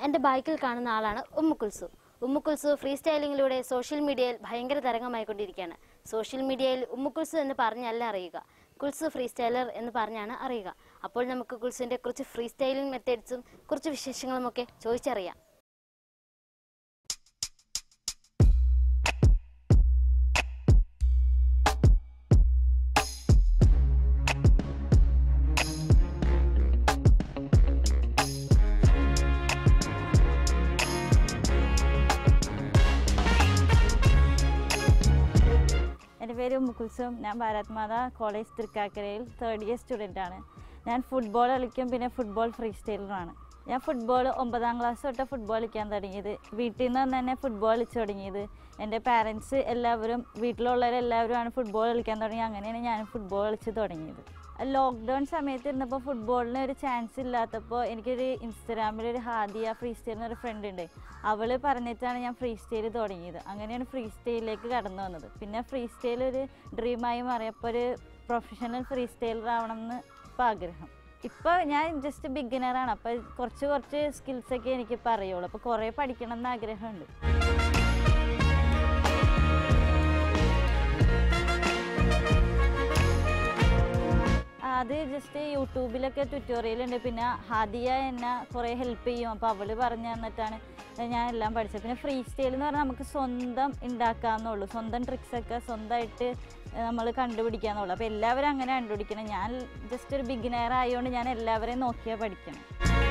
എൻ്റെ ബൈക്കിൽ കാണുന്ന ആളാണ് ഉമ്മു കുൽസു ഉമ്മു കുൽസു ഫ്രീ സ്റ്റൈലിങ്ങിലൂടെ സോഷ്യൽ മീഡിയയിൽ ഭയങ്കര തരംഗമായിക്കൊണ്ടിരിക്കുകയാണ് സോഷ്യൽ മീഡിയയിൽ ഉമ്മു കുൽസു എന്ന് പറഞ്ഞല്ല അറിയുക കുൽസു ഫ്രീ സ്റ്റൈലർ എന്ന് പറഞ്ഞാണ് അറിയുക അപ്പോൾ നമുക്ക് കുൽസുവിൻ്റെ കുറച്ച് ഫ്രീ സ്റ്റൈലിംഗ് മെത്തേഡ്സും കുറച്ച് വിശേഷങ്ങളും ഒക്കെ ചോദിച്ചറിയാം എൻ്റെ പേര് മുകുൽസും ഞാൻ ഭാരത് മാത കോളേജ് തൃക്കാക്കരയിൽ തേർഡ് ഇയർ സ്റ്റുഡൻ്റ് ആണ് ഞാൻ ഫുട്ബോൾ കളിക്കും പിന്നെ ഫുട്ബോൾ ഫ്രീ സ്റ്റൈലറാണ് ഞാൻ ഫുട്ബോൾ ഒമ്പതാം ക്ലാസ് തൊട്ട് ഫുട്ബോൾ കളിക്കാൻ തുടങ്ങിയത് വീട്ടിൽ നിന്ന് തന്നെ ഫുട്ബോൾ കളിച്ച് തുടങ്ങിയത് എൻ്റെ പാരൻസ് എല്ലാവരും വീട്ടിലുള്ളവരെല്ലാവരുമാണ് ഫുട്ബോൾ കളിക്കാൻ തുടങ്ങി അങ്ങനെയാണ് ഞാൻ ഫുട്ബോൾ കളിച്ച് തുടങ്ങിയത് ലോക്ക്ഡൗൺ സമയത്ത് ഇരുന്നപ്പോൾ ഫുട്ബോളിന് ഒരു ചാൻസ് ഇല്ലാത്തപ്പോൾ എനിക്കൊരു ഇൻസ്റ്റഗ്രാമിൽ ഒരു ഹാദിയ ഫ്രീ സ്റ്റൈൽ എന്നൊരു ഫ്രണ്ട് ഉണ്ട് അവൾ പറഞ്ഞിട്ടാണ് ഞാൻ ഫ്രീ സ്റ്റൈൽ തുടങ്ങിയത് അങ്ങനെയാണ് ഫ്രീ സ്റ്റൈലിലേക്ക് കടന്നു വന്നത് പിന്നെ ഫ്രീ സ്റ്റൈൽ ഒരു ഡ്രീമായി മാറിയപ്പോൾ ഒരു പ്രൊഫഷണൽ ഫ്രീ സ്റ്റൈലർ ആവണം എന്ന് ഇപ്പം ആഗ്രഹം ഇപ്പോൾ ഞാൻ ജസ്റ്റ് ബിഗിനറാണ് അപ്പോൾ കുറച്ച് കുറച്ച് സ്കിൽസൊക്കെ എനിക്കിപ്പോൾ അറിയുള്ളൂ അപ്പോൾ കുറേ പഠിക്കണം എന്ന് ആഗ്രഹമുണ്ട് അത് ജസ്റ്റ് യൂട്യൂബിലൊക്കെ ട്യൂട്ടോറിയൽ ഉണ്ട് പിന്നെ ഹാദിയ എന്നെ കുറേ ഹെൽപ്പ് ചെയ്യും അപ്പോൾ അവൾ പറഞ്ഞു തന്നിട്ടാണ് ഞാൻ എല്ലാം പഠിച്ചത് പിന്നെ ഫ്രീ സ്റ്റൈൽ എന്ന് പറഞ്ഞാൽ നമുക്ക് സ്വന്തം ഉണ്ടാക്കാമെന്നുള്ളൂ സ്വന്തം ട്രിക്സൊക്കെ സ്വന്തമായിട്ട് നമ്മൾ കണ്ടുപിടിക്കാന്നുള്ളൂ അപ്പോൾ എല്ലാവരും അങ്ങനെ കണ്ടുപിടിക്കണം ഞാൻ ജസ്റ്റ് ഒരു ബിഗിനർ ആയതുകൊണ്ട് ഞാൻ എല്ലാവരെയും നോക്കിയാൽ പഠിക്കണം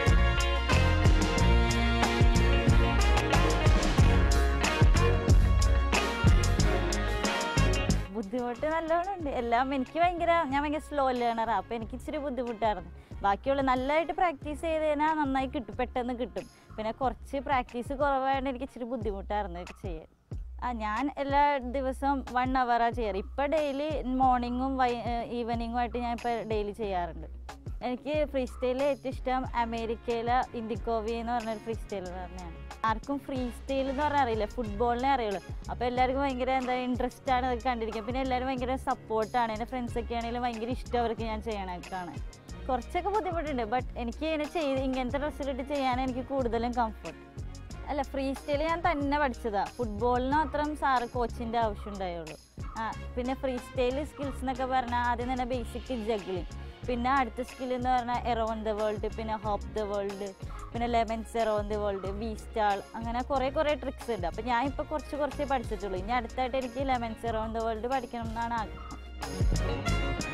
ബുദ്ധിമുട്ട് നല്ലോണം ഉണ്ട് എല്ലാം എനിക്ക് ഭയങ്കര ഞാൻ ഭയങ്കര സ്ലോ ലേണറാണ് അപ്പോൾ എനിക്ക് ഇച്ചിരി ബുദ്ധിമുട്ടായിരുന്നു ബാക്കിയുള്ള നല്ലതായിട്ട് പ്രാക്ടീസ് ചെയ്ത് കഴിഞ്ഞാൽ നന്നായി കിട്ടും പെട്ടെന്ന് കിട്ടും പിന്നെ കുറച്ച് പ്രാക്ടീസ് കുറവായതുകൊണ്ട് എനിക്ക് ഇച്ചിരി ബുദ്ധിമുട്ടായിരുന്നു ഇത് ചെയ്യാൻ ആ ഞാൻ എല്ലാ ദിവസവും വൺ അവറാണ് ചെയ്യാറ് ഇപ്പോൾ ഡെയിലി മോർണിംഗും വൈ ഈവനിങ്ങും ആയിട്ട് ഞാൻ ഇപ്പോൾ ഡെയിലി ചെയ്യാറുണ്ട് എനിക്ക് ഫ്രീ സ്റ്റൈലിൽ ഏറ്റവും ഇഷ്ടം അമേരിക്കയിലെ ഇൻഡിക്കോവി എന്ന് പറഞ്ഞൊരു ഫ്രീ സ്റ്റൈലർ തന്നെയാണ് ആർക്കും ഫ്രീ സ്റ്റൈൽ എന്ന് പറഞ്ഞാൽ അറിയില്ല ഫുട്ബോളിനെ അറിയുള്ളൂ അപ്പോൾ എല്ലാവർക്കും ഭയങ്കര എന്താ ഇൻട്രസ്റ്റ് ആണ് അതൊക്കെ കണ്ടിരിക്കുക പിന്നെ എല്ലാവരും ഭയങ്കര സപ്പോർട്ടാണ് എൻ്റെ ഫ്രണ്ട്സൊക്കെ ആണെങ്കിലും ഭയങ്കര ഇഷ്ടം അവർക്ക് ഞാൻ ചെയ്യണമൊക്കെ കാണാൻ കുറച്ചൊക്കെ ബുദ്ധിമുട്ടുണ്ട് ബട്ട് എനിക്ക് ഇങ്ങനെ ചെയ്ത് ഇങ്ങനത്തെ ഡ്രസ്സിലിട്ട് ചെയ്യാൻ എനിക്ക് കൂടുതലും കംഫർട്ട് അല്ല ഫ്രീ സ്റ്റൈൽ ഞാൻ തന്നെ പഠിച്ചതാ ഫുട്ബോളിന് മാത്രം സാറ് കോച്ചിൻ്റെ ആവശ്യം ഉണ്ടായുള്ളൂ ആ പിന്നെ ഫ്രീ സ്റ്റൈൽ സ്കിൽസ് എന്നൊക്കെ പറഞ്ഞാൽ ആദ്യം തന്നെ ബേസിക് ജഗ്ലിങ് പിന്നെ അടുത്ത സ്കിൽ എന്ന് പറഞ്ഞാൽ എറോൺ ദ വേൾഡ് പിന്നെ ഹോപ്പ് ദ വേൾഡ് പിന്നെ lemons around the world B stall അങ്ങനെ കുറേ കുറേ ട്രിക്സ് ഉണ്ട് അപ്പോൾ ഞാൻ ഇപ്പോൾ കുറച്ച് കുറച്ചേ പഠിച്ചിട്ടുള്ളൂ ഇനി അടുത്തായിട്ട് എനിക്ക് ലെമൻസ് എറോൺ ദ വേൾഡ് പഠിക്കണം എന്നാണ് ആഗ്രഹം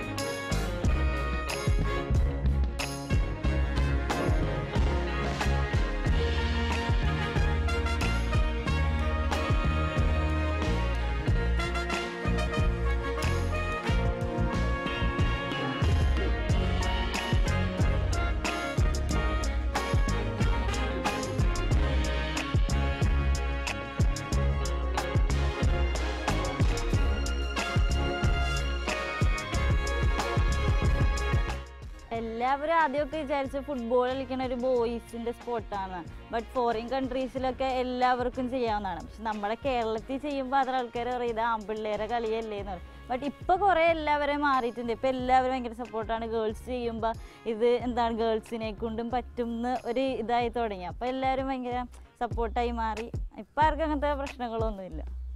എല്ലാവരും ആദ്യമൊക്കെ വിചാരിച്ച ഫുട്ബോൾ കളിക്കുന്ന ഒരു ബോയ്സിന്റെ സ്പോർട്ടാണ് ബട്ട് ഫോറിൻ കൺട്രീസിലൊക്കെ എല്ലാവർക്കും ചെയ്യാവുന്നതാണ് പക്ഷെ നമ്മുടെ കേരളത്തിൽ ചെയ്യുമ്പോൾ അത്ര ആൾക്കാർ പറയും ഇത് ആൺപിള്ളേരെ കളിയല്ലേ എന്ന് പറയും ബട്ട് ഇപ്പോൾ കുറേ എല്ലാവരും മാറിയിട്ടുണ്ട് ഇപ്പോൾ എല്ലാവരും ഭയങ്കര സപ്പോർട്ടാണ് ഗേൾസ് ചെയ്യുമ്പോൾ ഇത് എന്താണ് ഗേൾസിനെ കൊണ്ടും പറ്റും എന്ന് ഒരു ഇതായി തുടങ്ങി അപ്പോൾ എല്ലാവരും ഭയങ്കര സപ്പോർട്ടായി മാറി ഇപ്പം ആർക്കും അങ്ങനത്തെ പ്രശ്നങ്ങളൊന്നുമില്ല